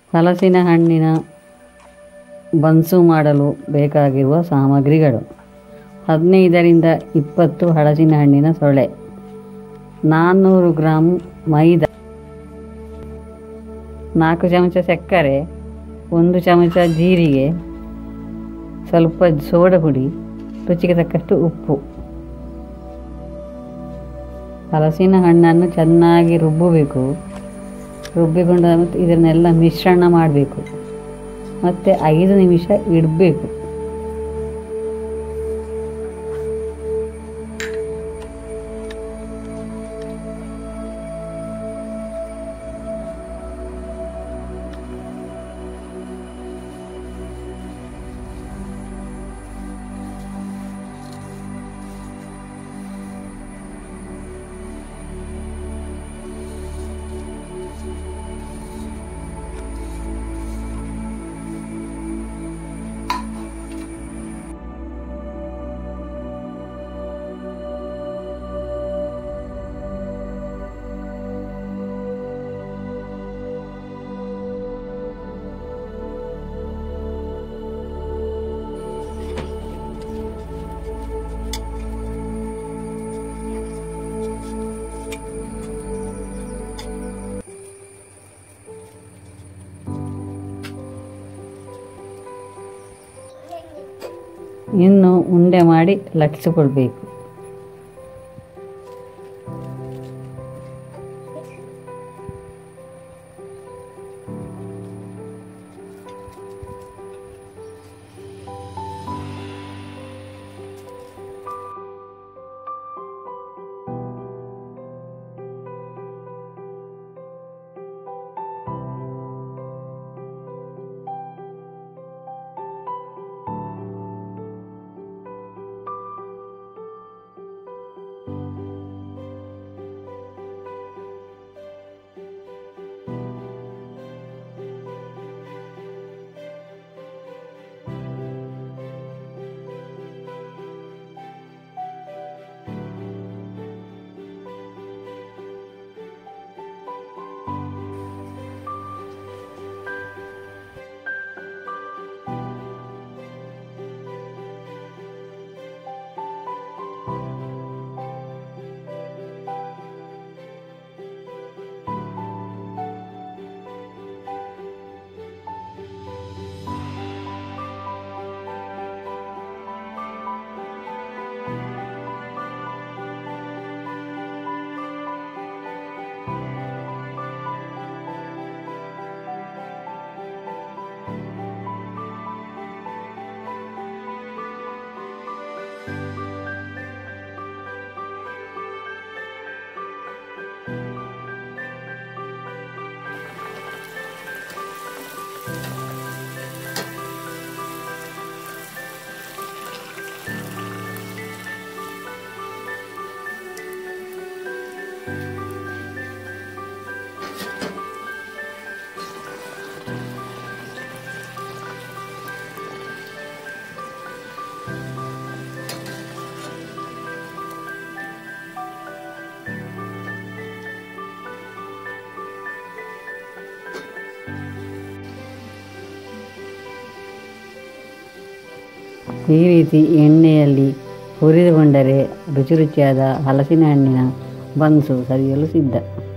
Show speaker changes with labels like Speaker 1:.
Speaker 1: ಹಲಸಿನ ಹಣ್ಣಿನ ಬನ್ಸು ಮಾಡಲು ಬೇಕಾಗಿರುವ ಸಾಮಗ್ರಿಗಳು ಹದಿನೈದರಿಂದ ಇಪ್ಪತ್ತು ಹಲಸಿನ ಹಣ್ಣಿನ ಸೊಳೆ ನಾನ್ನೂರು ಗ್ರಾಂ ಮೈದಾ ನಾಲ್ಕು ಚಮಚ ಸಕ್ಕರೆ ಒಂದು ಚಮಚ ಜೀರಿಗೆ ಸ್ವಲ್ಪ ಸೋಡಾ ಪುಡಿ ರುಚಿಗೆ ತಕ್ಕಷ್ಟು ಉಪ್ಪು ಹಲಸಿನ ಹಣ್ಣನ್ನು ಚೆನ್ನಾಗಿ ರುಬ್ಬಬೇಕು ರುಬ್ಬಿಕೊಂಡ ಮತ್ತು ಇದನ್ನೆಲ್ಲ ಮಿಶ್ರಣ ಮಾಡಬೇಕು ಮತ್ತು ಐದು ನಿಮಿಷ ಇಡಬೇಕು ಇನ್ನು ಉಂಡೆ ಮಾಡಿ ಲಟ್ಟಿಸಿಕೊಳ್ಬೇಕು ಈ ರೀತಿ ಎಣ್ಣೆಯಲ್ಲಿ ಹುರಿದುಕೊಂಡರೆ ರುಚಿ ರುಚಿಯಾದ ಹಲಸಿನ ಹಣ್ಣಿನ ಬನ್ಸು ಸವಿಯಲು ಸಿದ್ಧ